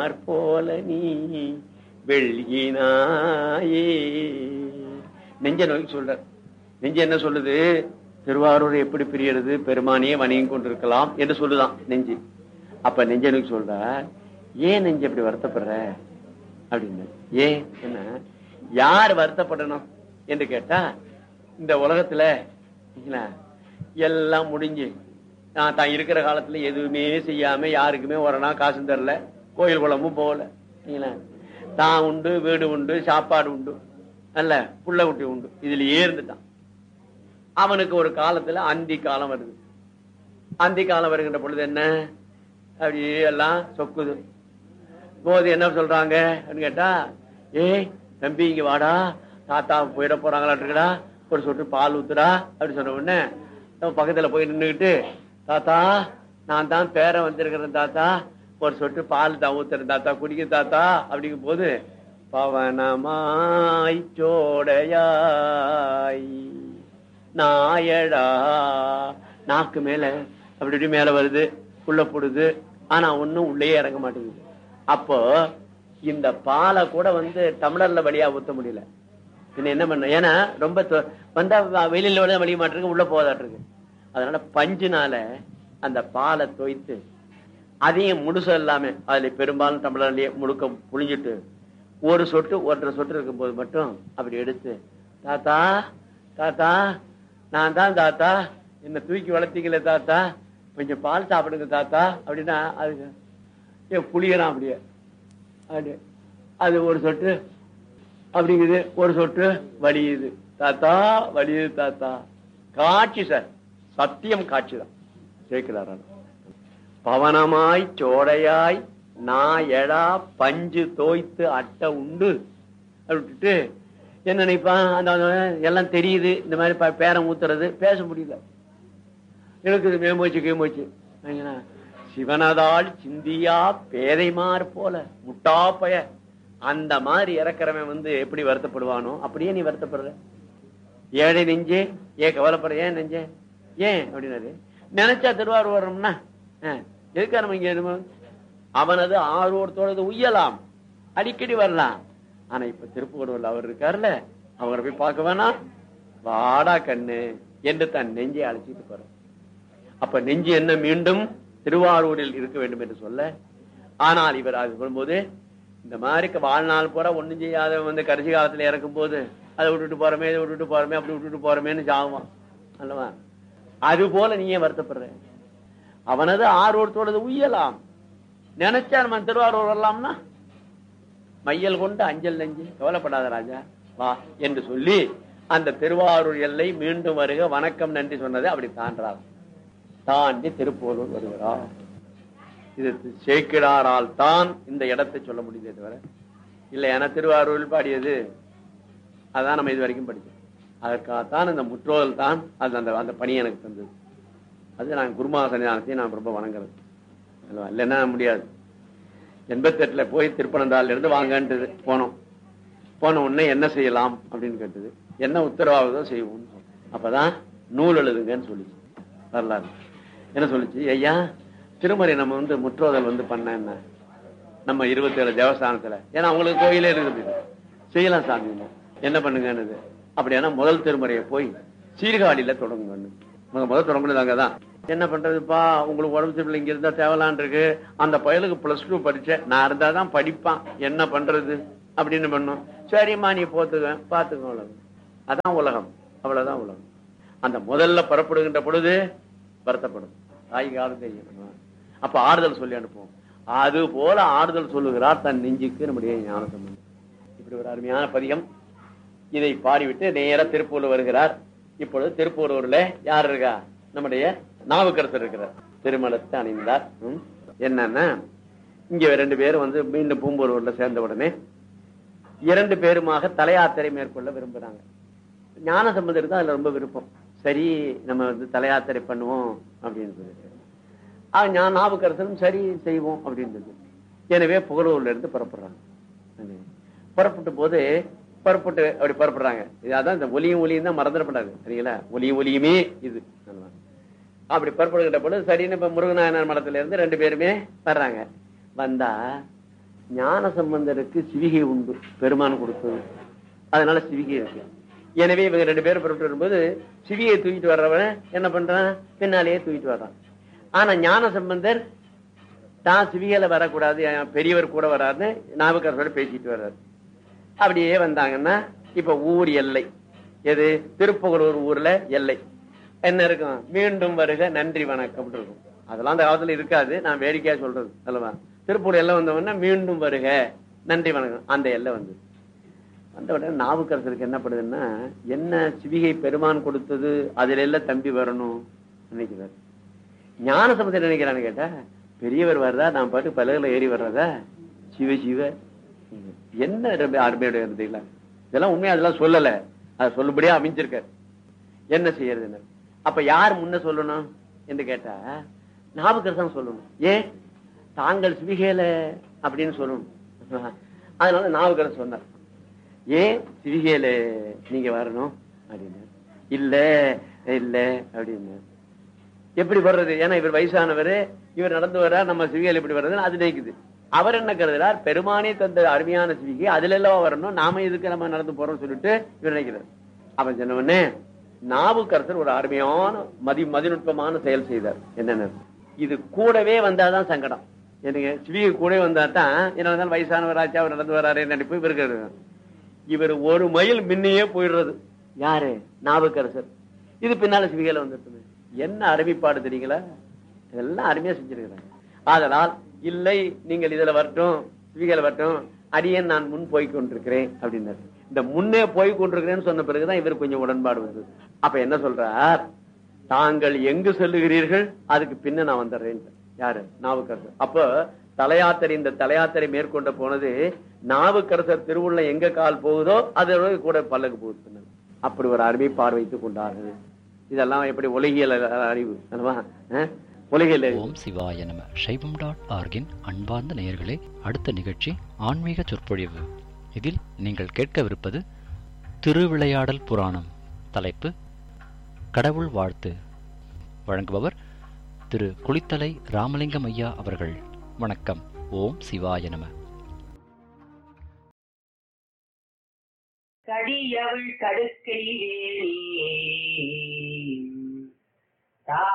மார் போல நீ வெள்ளினாயே நெஞ்ச நோக்கி சொல்ற நெஞ்சு என்ன சொல்லுது திருவாரூர் எப்படி பிரியறது பெருமானியே வணிகம் கொண்டிருக்கலாம் என்று சொல்லுதான் நெஞ்சு அப்ப நெஞ்ச நோக்கி சொல்ற ஏன் நெஞ்சு அப்படி வருத்தப்படுற அப்படின்னு ஏன் என்ன யார் வருத்தப்படணும் என்று கேட்டா இந்த உலகத்துல சரிங்களா, எல்லாம் முடிஞ்சு நான் தான் இருக்கிற காலத்துல எதுவுமே செய்யாம யாருக்குமே ஒரு நாள் காசும் தரல கோயில் குளமும் போகல சரிங்களா, தான் உண்டு வீடு உண்டு சாப்பாடு உண்டு அல்ல புள்ள குட்டி உண்டு இதுலயே இருந்துட்டான் அவனுக்கு ஒரு காலத்துல அந்தி காலம் வருது அந்தி காலம் வருகின்ற பொழுது என்ன அப்படியே எல்லாம் சொக்குது போது என்ன சொல்றாங்க அப்படின்னு கேட்டா ஏய் தம்பி இங்க வாடா தாத்தா போயிட போறாங்களாட்டுக்கடா ஒரு சொட்டு பால் ஊத்துடா அப்படி சொன்ன உடனே நம்ம பக்கத்துல போய் நின்னுக்கிட்டு தாத்தா நான் தான் பேரன் வந்திருக்கிறேன் தாத்தா ஒரு சொட்டு பால் தான் ஊத்துறேன் தாத்தா குடிக்க தாத்தா அப்படிங்கும் போது பவனமாய் சோடையாய் நாயடா நாக்கு மேல அப்படி இப்படி மேல வருது உள்ள போடுது ஆனா ஒண்ணும் உள்ளே இறங்க மாட்டேங்குது அப்போ இந்த பாலை கூட வந்து டம்ளர்ல வழியா ஊத்த முடியல பின்ன என்ன பண்ண ஏன்னா ரொம்ப தொ- வந்தா வ- வெளியில விட வழிய மாட்டிருக்கு உள்ள போதாட்டிருக்கு அதனால பஞ்சுனால அந்த பாலை தோய்த்து அதையும் முழுசு இல்லாம அதுல பெரும்பாலும் டம்ளர்லயே முழுக்க புழிஞ்சிட்டு ஒரு சொட்டு ஒன்றரை சொட்டு இருக்கும்போது மட்டும் அப்படி எடுத்து தாத்தா தாத்தா நான் தான் தாத்தா என்ன தூக்கி வளர்த்தீங்களே தாத்தா கொஞ்சம் பால் சாப்பிடுங்க தாத்தா அப்படின்னா அதுக்கு ஏ புளியறான் அப்படியே அப்படியே அது ஒரு சொட்டு அப்படிங்குது ஒரு சொட்டு வலியுது தாத்தா வலியுது தாத்தா காட்சி சார் சத்தியம் காட்சி தான் கேட்கிறார் பவனமாய் சோடையாய் நான் எடா பஞ்சு தோய்த்து அட்டை உண்டு அப்படி விட்டுட்டு என்ன நினைப்பான் அந்த அந்த எல்லாம் தெரியுது இந்த மாதிரி ப- பேரம் ஊத்துறது பேச முடியல இருக்குது மேம்போச்சு கேம்போச்சு சரிங்களா? சிவனதால் சிந்தியா பேதைமார் போல முட்டா பய அந்த மாதிரி இறக்குறவன் வந்து எப்படி வருத்தப்படுவானோ அப்படியே நீ வருத்தப்படுற ஏழை நெஞ்சே ஏன் கவலைப்படுற ஏன் நெஞ்சே ஏன் அப்படின்னாரு நினைச்சா திருவாரூர் வரணும்னா ஆ, எதுக்கா நம்ம இங்க நம்ம அவனது ஆர்வத்தோடது உய்யலாம் அடிக்கடி வரலாம் ஆனா இப்ப திருப்புகடூர்ல அவர் இருக்காருல்ல அவரை போய் பார்க்க வேணாம் வாடா கண்ணு என்று தன் நெஞ்சை அழைச்சிட்டு போற அப்ப நெஞ்சு என்ன மீண்டும் திருவாரூரில் இருக்க வேண்டும் என்று சொல்ல ஆனால் இவர் அது சொல்லும்போது இந்த மாதிரி வாழ்நாள் பூரா ஒண்ணும் செய்யாத வந்து கடைசி காலத்துல இறக்கும் போது அதை விட்டுட்டு போறமே இதை விட்டுட்டு போறமே அப்படி விட்டுட்டு போறமேன்னு சாவான் அல்லவா அது போல நீ ஏன் வருத்தப்படுற அவனது ஆர்வத்தோடது உய்யலாம் நினைச்சா நம்ம திருவாரூர் வரலாம்னா மையல் கொண்டு அஞ்சல் நெஞ்சு கவலைப்படாத ராஜா வா என்று சொல்லி அந்த திருவாரூர் எல்லை மீண்டும் வருக வணக்கம் நன்றி சொன்னதை அப்படி தாண்டார் தாண்டி திருப்போரூர் வருகிறார் இது சேக்கிடாரால் தான் இந்த இடத்தை சொல்ல முடியுதே தவிர இல்லை என திருவாரூரில் பாடியது அதான் நம்ம இது வரைக்கும் படிச்சோம் அதற்காகத்தான் இந்த முற்றோதல் தான் அது அந்த அந்த பணி எனக்கு தந்தது அது நான் குருமாசனியானத்தையும் நான் ரொம்ப வணங்குறது அல்லவா? இல்லைன்னா முடியாது எண்பத்தெட்டுல போய் திருப்பனந்தாள்ல இருந்து வாங்கன்றது போனோம் போன உடனே என்ன செய்யலாம் அப்படின்னு கேட்டது என்ன உத்தரவாதோ செய்வோம் அப்பதான் நூல் எழுதுங்கன்னு சொல்லிச்சு வரலாறு என்ன சொல்லுச்சு ஐயா திருமறை நம்ம வந்து முற்றோதல் வந்து பண்ண என்ன நம்ம இருபத்தி ஏழு தேவஸ்தானத்துல ஏன்னா அவங்களுக்கு கோயிலே இருக்குது செய்யலாம் சாமி என்ன பண்ணுங்கன்னு அப்படின்னா முதல் திருமுறையை போய் சீர்காழியில தொடங்குங்க முத முதல் தொடங்குனது அங்கதான் என்ன பண்றதுப்பா உங்களுக்கு உடம்பு சரியில்லை இங்க இருந்தா தேவலான் இருக்கு அந்த பயலுக்கு பிளஸ் டூ படிச்சேன் நான் இருந்தா தான் படிப்பான் என்ன பண்றது அப்படின்னு பண்ணோம் சரிம்மா நீ போத்துக்க பாத்துக்க அவ்வளவு அதான் உலகம் அவ்வளவுதான் உலகம் அந்த முதல்ல புறப்படுகின்ற பொழுது வருத்தப்படும் தாய்க்கு ஆறுதல் தெரியும் அப்ப ஆறுதல் சொல்லி அனுப்புவோம் அது போல ஆறுதல் சொல்லுகிறார் தன் நெஞ்சுக்கு நம்முடைய ஞானசம்பந்தம் இப்படி ஒரு அருமையான பதியம் இதை பாடிவிட்டு நேரா திருப்பூர் வருகிறார் இப்பொழுது திருப்பூரூர்ல யார் இருக்கா நம்முடைய நாவுக்கரசர் இருக்கிறார் திருமணத்தை அணிந்தார் ம். என்னன்னா இங்க ரெண்டு பேரும் வந்து மீண்டும் பூம்பூரூர்ல சேர்ந்த உடனே இரண்டு பேருமாக தலையாத்திரை மேற்கொள்ள விரும்புறாங்க ஞான சம்பந்தருக்கு தான் அதுல ரொம்ப விருப்பம் சரி நம்ம வந்து தலையாத்திரை பண்ணுவோம் அப்படின்னு சொல்லிட்டு ஆ, ஞா- நாவுக்கரசரும் சரி செய்வோம் அப்படின்றது எனவே புகழூர்ல இருந்து புறப்படுறாங்க புறப்பட்ட போது புறப்பட்டு அப்படி புறப்படுறாங்க இது அதான் இந்த ஒலியும் ஒலியும் தான் மறந்துடப்படாது சரிங்களா ஒலியும் ஒலியுமே இது அதுதான். அப்படி புறப்படுகின்ற பொழுது சரின்னு இப்ப முருகநாயனார் மடத்துல இருந்து ரெண்டு பேருமே வர்றாங்க வந்தா ஞான சம்பந்தருக்கு சிவிகை உண்டு பெருமான் கொடுத்தது அதனால சிவிகை இருக்கு எனவே இவங்க ரெண்டு பேரும் புறப்பட்டு வரும்போது சிவியை தூக்கிட்டு வர்றவன் என்ன பண்றான் பின்னாலேயே தூக்கிட்டு வர்றான் ஆனா ஞான சம்பந்தர் தான் சிவிகையில வரக்கூடாது என் பெரியவர் கூட வராருன்னு நாவுக்கரசோட பேசிட்டு வர்றாரு அப்படியே வந்தாங்கன்னா இப்ப ஊர் எல்லை எது திருப்புகலூர் ஊர்ல எல்லை என்ன இருக்கும் மீண்டும் வருக நன்றி வணக்கம் இருக்கும் அதெல்லாம் அந்த காலத்துல இருக்காது நான் வேடிக்கையா சொல்றது அல்லவா திருப்பூர் எல்லை வந்தவொடனே மீண்டும் வருக நன்றி வணக்கம் அந்த எல்லை வந்து வந்த உடனே நாவுக்கரசருக்கு என்ன படுதுன்னா என்ன சிவிகை பெருமான் கொடுத்தது அதுல எல்லாம் தம்பி வரணும் நினைக்கிறார் ஞான சமுத்திரம் நினைக்கிறான்னு கேட்டா பெரியவர் வர்றதா நான் பாட்டு பலகுல ஏறி வர்றதா சிவ சிவ என்ன ரொம்ப அருமையோட இருந்தீங்களா இதெல்லாம் உண்மையா அதெல்லாம் சொல்லல அதை சொல்லும்படியா அமைஞ்சிருக்காரு என்ன செய்யறதுன்னு அப்ப யார் முன்ன சொல்லணும் என்று கேட்டா நாவுக்கரசன் சொல்லணும் ஏன் தாங்கள் சிவிகேல அப்படின்னு சொல்லணும் அதனால நாவுக்கரசன் சொன்னார் ஏன் சிவிகேல நீங்க வரணும் அப்படின்னு இல்ல இல்ல அப்படின்னு எப்படி வர்றது ஏன்னா இவர் வயசானவர் இவர் நடந்து வர்றா நம்ம சிவிகையில் எப்படி வர்றதுன்னு அது நினைக்குது அவர் என்ன கருதுறார் பெருமானே தந்த அருமையான சிவிகை அதுல எல்லாம் வரணும் நாம இதுக்கு நம்ம நடந்து போறோம்னு சொல்லிட்டு இவர் நினைக்கிறார் அவன் சொன்ன உடனே நாவுக்கரசர் ஒரு அருமையான மதி மதிநுட்பமான செயல் செய்தார் என்னென்ன இது கூடவே வந்தாதான் சங்கடம் எனக்கு சிவிகை கூட வந்தா தான் என்ன வந்தாலும் வயசானவர் ஆச்சா அவர் நடந்து வராரு நடிப்பு இவருக்கு இவர் ஒரு மைல் முன்னையே போயிடுறது யாரு நாவுக்கரசர் இது பின்னால சிவிகையில வந்துருக்குது என்ன அறிவிப்பாடு தெரியுங்களா இதெல்லாம் அருமையா செஞ்சிருக்கிறாங்க ஆதலால் இல்லை நீங்கள் இதுல வரட்டும் சிவிகையில வரட்டும் அடியேன் நான் முன் போய் கொண்டிருக்கிறேன் அப்படின்னாரு இந்த முன்னே போய் கொண்டிருக்கிறேன்னு சொன்ன பிறகுதான் இவர் கொஞ்சம் உடன்பாடு வந்தது அப்ப என்ன சொல்றார் தாங்கள் எங்கு செல்லுகிறீர்கள் அதுக்கு பின்ன நான் வந்துடுறேன் யாரு நாவுக்கரசர் அப்போ தலையாத்திரை இந்த தலையாத்திரை மேற்கொண்ட போனது நாவுக்கரசர் திருவுள்ள எங்க கால் போகுதோ அதோட கூட பல்லக்கு போகுது பின்னால. அப்படி ஒரு அருமை பார்வைத்துக் கொண்டார்கள் இதெல்லாம் எப்படி உலகியல் அறிவு அல்லவா? அஹ்? உலகியல் அறிவு ஓம் சிவாய நம சைவம் டாட் ஆர்கின் அன்பார்ந்த நேயர்களே அடுத்த நிகழ்ச்சி ஆன்மீக சொற்பொழிவு இதில் நீங்கள் கேட்கவிருப்பது திருவிளையாடல் புராணம் தலைப்பு கடவுள் வாழ்த்து வழங்குபவர் திரு குளித்தலை ராமலிங்கம் ஐயா அவர்கள் வணக்கம் ஓம் சிவாய நம கடியவள் கடுக்கை வேணி